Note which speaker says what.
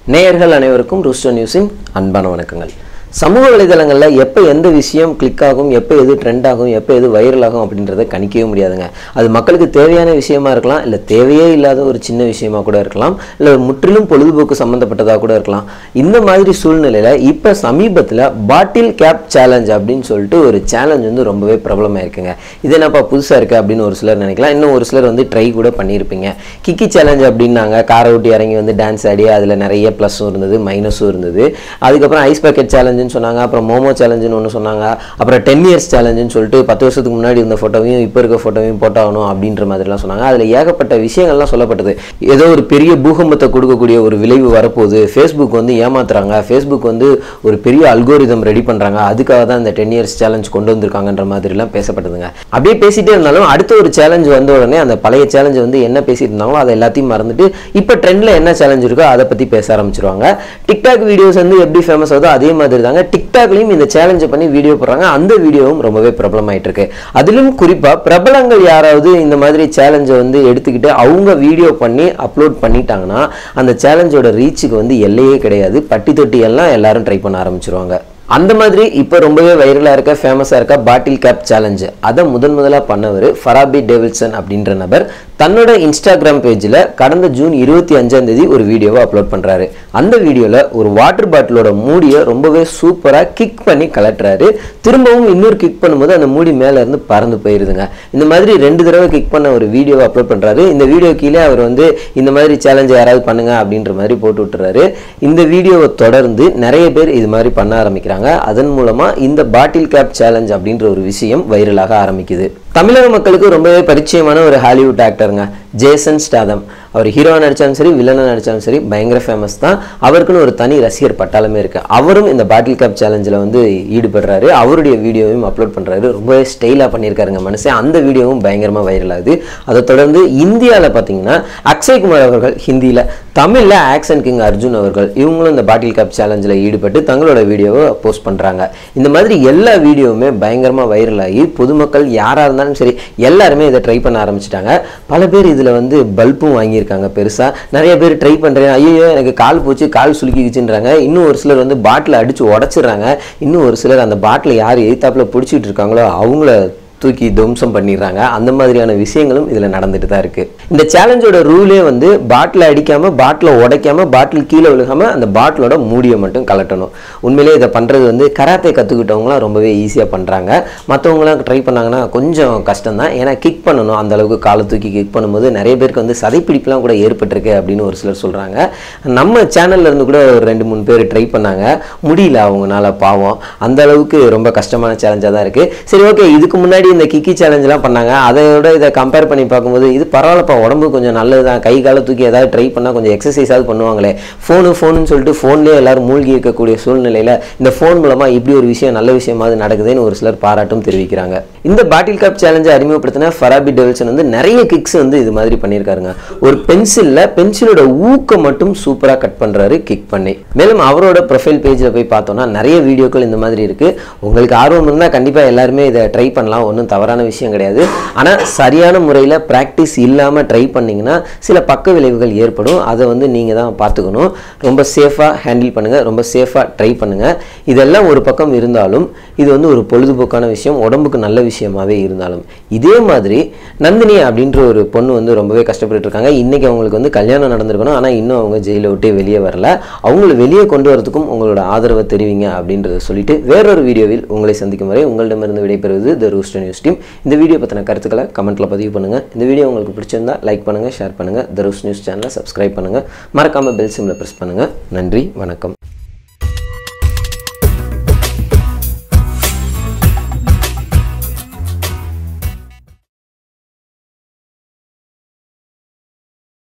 Speaker 1: நேயர்கள் அனைவருக்கும் ரூஸ்டோ நியூஸின் அன்பான வணக்கங்கள் சமூக வலைதளங்களில் எப்போ எந்த விஷயம் கிளிக் ஆகும் எப்போ எது ட்ரெண்ட் ஆகும் எப்போ எது வைரல் ஆகும் அப்படின்றத கணிக்கவே முடியாதுங்க அது மக்களுக்கு தேவையான விஷயமா இருக்கலாம் இல்லை தேவையே இல்லாத ஒரு சின்ன விஷயமா கூட இருக்கலாம் இல்லை முற்றிலும் பொழுதுபோக்கு சம்மந்தப்பட்டதாக கூட இருக்கலாம் இந்த மாதிரி சூழ்நிலையில் இப்போ சமீபத்தில் பாட்டில் கேப் சேலஞ்ச் அப்படின்னு சொல்லிட்டு ஒரு சேலஞ்ச் வந்து ரொம்பவே பிரபலமாக இருக்குங்க இது என்னப்பா புதுசாக இருக்குது அப்படின்னு ஒரு சிலர் நினைக்கலாம் இன்னும் ஒரு சிலர் வந்து ட்ரை கூட பண்ணியிருப்பீங்க கிக்கி சேலஞ்ச் அப்படின்னாங்க காரை விட்டு இறங்கி வந்து டான்ஸ் ஆடி அதில் நிறைய ப்ளஸும் இருந்தது மைனஸும் இருந்தது அதுக்கப்புறம் ஐஸ் பாக்கெட் சேலஞ்சுன்னு சொன்னாங்க அப்புறம் மோமோ சேலஞ்சுன்னு ஒன்று சொன்னாங்க அப்புறம் டென் இயர்ஸ் சேலஞ்சுன்னு சொல்லிட்டு பத்து வருஷத்துக்கு முன்னாடி இருந்த ஃபோட்டோவையும் இப்போ இருக்க ஃபோட்டோவையும் போட்டாகணும் அப்படின்ற மாதிரிலாம் சொன்னாங்க அதில் ஏகப்பட்ட விஷயங்கள்லாம் சொல்லப்பட்டது ஏதோ ஒரு பெரிய பூகம்பத்தை கொடுக்கக்கூடிய ஒரு விளைவு வரப்போகுது ஃபேஸ்புக் வந்து ஏமாத்துறாங்க ஃபேஸ்புக் வந்து ஒரு பெரிய அல்கோரிதம் ரெடி பண்ணுறாங்க அதுக்காக தான் இந்த டென் இயர்ஸ் சேலஞ்ச் கொண்டு வந்திருக்காங்கன்ற மாதிரிலாம் பேசப்பட்டதுங்க அப்படியே பேசிட்டே இருந்தாலும் அடுத்த ஒரு சேலஞ்ச் வந்த உடனே அந்த பழைய சேலஞ்ச் வந்து என்ன பேசிட்டு இருந்தாங்களோ அதை எல்லாத்தையும் மறந்துட்டு இப்போ ட்ரெண்டில் என்ன சேலஞ்ச் இருக்கோ அதை பற்றி பேச ஆரம்பிச்சிருவாங்க டிக்டாக் வீடியோஸ் வந்து எப்படி ஃபேமஸ் ஆகுதோ அதே மாதிரி தாங்க டிக்டாக்லையும் இந்த சேலஞ்சை பண்ணி வீடியோ போடுறாங்க அந்த வீடியோவும் ரொம்பவே பிரபலமாயிட்டு இருக்கு அதிலும் குறிப்பாக பிரபலங்கள் யாராவது இந்த மாதிரி சேலஞ்சை வந்து எடுத்துக்கிட்டு அவங்க வீடியோ பண்ணி அப்லோட் பண்ணிட்டாங்கன்னா அந்த சேலஞ்சோட ரீச்சுக்கு வந்து எல்லையே கிடையாது பட்டி தொட்டி எல்லாம் எல்லாரும் ட்ரை பண்ண ஆரம்பிச்சிருவாங்க அந்த மாதிரி இப்போ ரொம்பவே வைரலாக இருக்க ஃபேமஸாக இருக்க பாட்டில் கேப் சேலஞ்சு அதை முதன் முதலாக பண்ணவர் ஃபராபி டேவில்சன் அப்படின்ற நபர் தன்னோட இன்ஸ்டாகிராம் பேஜில் கடந்த ஜூன் இருபத்தி அஞ்சாம் தேதி ஒரு வீடியோவை அப்லோட் பண்ணுறாரு அந்த வீடியோவில் ஒரு வாட்டர் பாட்டிலோட மூடியை ரொம்பவே சூப்பராக கிக் பண்ணி கலட்டுறாரு திரும்பவும் இன்னொரு கிக் பண்ணும்போது அந்த மூடி மேலே இருந்து பறந்து போயிருதுங்க இந்த மாதிரி ரெண்டு தடவை கிக் பண்ண ஒரு வீடியோவை அப்லோட் பண்ணுறாரு இந்த வீடியோ கீழே அவர் வந்து இந்த மாதிரி சேலஞ்சை யாராவது பண்ணுங்க அப்படின்ற மாதிரி போட்டு விட்டுறாரு இந்த வீடியோவை தொடர்ந்து நிறைய பேர் இது மாதிரி பண்ண ஆரம்பிக்கிறாங்க அதன் மூலமாக இந்த பாட்டில் கேப் சேலஞ்ச் அப்படின்ற ஒரு விஷயம் வைரலாக ஆரம்பிக்குது தமிழக மக்களுக்கு ரொம்பவே பரிச்சயமான ஒரு ஹாலிவுட் ஆக்டருங்க ஜேசன் ஸ்டாதம் அவர் ஹீரோவாக நடித்தாலும் சரி வில்லனாக நடித்தாலும் சரி பயங்கர ஃபேமஸ் தான் அவருக்குன்னு ஒரு தனி ரசிகர் பட்டாளமே இருக்குது அவரும் இந்த பாட்டில் கேப் சேலஞ்சில் வந்து ஈடுபடுறாரு அவருடைய வீடியோவையும் அப்லோட் பண்ணுறாரு ரொம்பவே ஸ்டைலாக பண்ணியிருக்காருங்க மனுஷன் அந்த வீடியோவும் பயங்கரமாக வைரல் ஆகுது அதை தொடர்ந்து இந்தியாவில் பார்த்தீங்கன்னா அக்ஷய் குமார் அவர்கள் ஹிந்தியில் தமிழில் ஆக்ஷன் கிங் அர்ஜுன் அவர்கள் இவங்களும் இந்த பாட்டில் கேப் சேலஞ்சில் ஈடுபட்டு தங்களோட வீடியோவை போஸ்ட் பண்ணுறாங்க இந்த மாதிரி எல்லா வீடியோவுமே பயங்கரமாக வைரல் ஆகி பொதுமக்கள் யாராக இருந்தாலும் சரி எல்லாருமே இதை ட்ரை பண்ண ஆரம்பிச்சிட்டாங்க பல பேர் இதில் வந்து பல்பும் வாங்கியிருக்காங்க பெருசாக நிறைய பேர் ட்ரை பண்ணுறேன் ஐயோ எனக்கு கால் போச்சு கால் சுலுக்கிக்குச்சுன்றாங்க இன்னும் ஒரு சிலர் வந்து பாட்டில் அடித்து உடச்சிடுறாங்க இன்னும் ஒரு சிலர் அந்த பாட்டில் யார் எய்த்தாப்பில் பிடிச்சிட்டு இருக்காங்களோ அவங்கள தூக்கி துவம்சம் பண்ணிடுறாங்க அந்த மாதிரியான விஷயங்களும் இதில் நடந்துட்டு தான் இருக்குது இந்த சேலஞ்சோட ரூலே வந்து பாட்டில் அடிக்காமல் பாட்டிலை உடைக்காம பாட்டில் கீழே விழுகாமல் அந்த பாட்டிலோட மூடியை மட்டும் கலட்டணும் உண்மையிலே இதை பண்ணுறது வந்து கராத்தே கற்றுக்கிட்டவங்களாம் ரொம்பவே ஈஸியாக பண்ணுறாங்க மற்றவங்களாம் ட்ரை பண்ணாங்கன்னா கொஞ்சம் கஷ்டம் தான் ஏன்னா கிக் பண்ணணும் அந்த அளவுக்கு காலை தூக்கி கிக் பண்ணும்போது நிறைய பேருக்கு வந்து சதைப்பிடிப்புலாம் கூட ஏற்பட்டிருக்கு அப்படின்னு ஒரு சிலர் சொல்கிறாங்க நம்ம சேனல்ல இருந்து கூட ஒரு ரெண்டு மூணு பேர் ட்ரை பண்ணாங்க முடியல அவங்கனால பாவம் அந்த அளவுக்கு ரொம்ப கஷ்டமான சேலஞ்சாக தான் இருக்குது சரி ஓகே இதுக்கு முன்னாடி இந்த கிக்கி சேலஞ்செலாம் பண்ணாங்க அதையோட இதை கம்பேர் பண்ணி பார்க்கும்போது இது பரவாயில்லப்பா உடம்பு கொஞ்சம் நல்லது தான் கை காலை தூக்கி ஏதாவது ட்ரை பண்ணால் கொஞ்சம் எக்ஸசைஸாவது பண்ணுவாங்களே ஃபோனு ஃபோனுன்னு சொல்லிட்டு ஃபோன்லேயே எல்லாரும் மூழ்கி இருக்கக்கூடிய சூழ்நிலையில் இந்த ஃபோன் மூலமாக இப்படி ஒரு விஷயம் நல்ல விஷயமாவது நடக்குதுன்னு ஒரு சிலர் பாராட்டும் தெரிவிக்கிறாங்க இந்த பாட்டில் கப் சேலஞ்சை அறிமுகப்படுத்தின ஃபராபி டெவில்சன் வந்து நிறைய கிக்ஸ் வந்து இது மாதிரி பண்ணியிருக்காருங்க ஒரு பென்சிலில் பென்சிலோட ஊக்க மட்டும் சூப்பராக கட் பண்ணுறாரு கிக் பண்ணி மேலும் அவரோட ப்ரொஃபைல் பேஜில் போய் பார்த்தோம்னா நிறைய வீடியோக்கள் இந்த மாதிரி இருக்குது உங்களுக்கு ஆர்வம் இருந்தால் கண்டிப்பாக எல்லாருமே இதை ட்ரை பண்ணலாம் ஒன்றும் தவறான விஷயம் கிடையாது ஆனால் சரியான முறையில் ப்ராக்டிஸ் இல்லாமல் ட்ரை பண்ணிங்கன்னா சில பக்க விளைவுகள் ஏற்படும் அதை வந்து நீங்கள் தான் பார்த்துக்கணும் ரொம்ப சேஃபாக ஹேண்டில் பண்ணுங்கள் ரொம்ப சேஃபாக ட்ரை பண்ணுங்கள் இதெல்லாம் ஒரு பக்கம் இருந்தாலும் இது வந்து ஒரு பொழுதுபோக்கான விஷயம் உடம்புக்கு நல்ல விஷயமாவே இருந்தாலும் இதே மாதிரி நந்தினி அப்படின்ற ஒரு பொண்ணு வந்து ரொம்பவே கஷ்டப்பட்டு இருக்காங்க இன்றைக்கி அவங்களுக்கு வந்து கல்யாணம் நடந்திருக்கணும் ஆனால் இன்னும் அவங்க ஜெயிலை விட்டு வெளியே வரல அவங்கள வெளியே கொண்டு வரதுக்கும் உங்களோட ஆதரவை தெரிவிங்க அப்படின்றத சொல்லிட்டு வேறொரு வீடியோவில் உங்களை சந்திக்கும் வரை உங்களிடமிருந்து விடைபெறுவது த ரூஸ்டர் நியூஸ் டீம் இந்த வீடியோ பற்றின கருத்துக்களை கமெண்ட்டில் பதிவு பண்ணுங்கள் இந்த வீடியோ உங்களுக்கு பிடிச்சிருந்தா லைக் பண்ணுங்கள் ஷேர் பண்ணுங்கள் த ரூஸ் நியூஸ் சேனலை சப்ஸ்கிரைப் பண்ணுங்கள் மறக்காமல் பெல் சிம்மில் ப்ரெஸ் பண்ணுங்கள் நன்றி வணக்கம்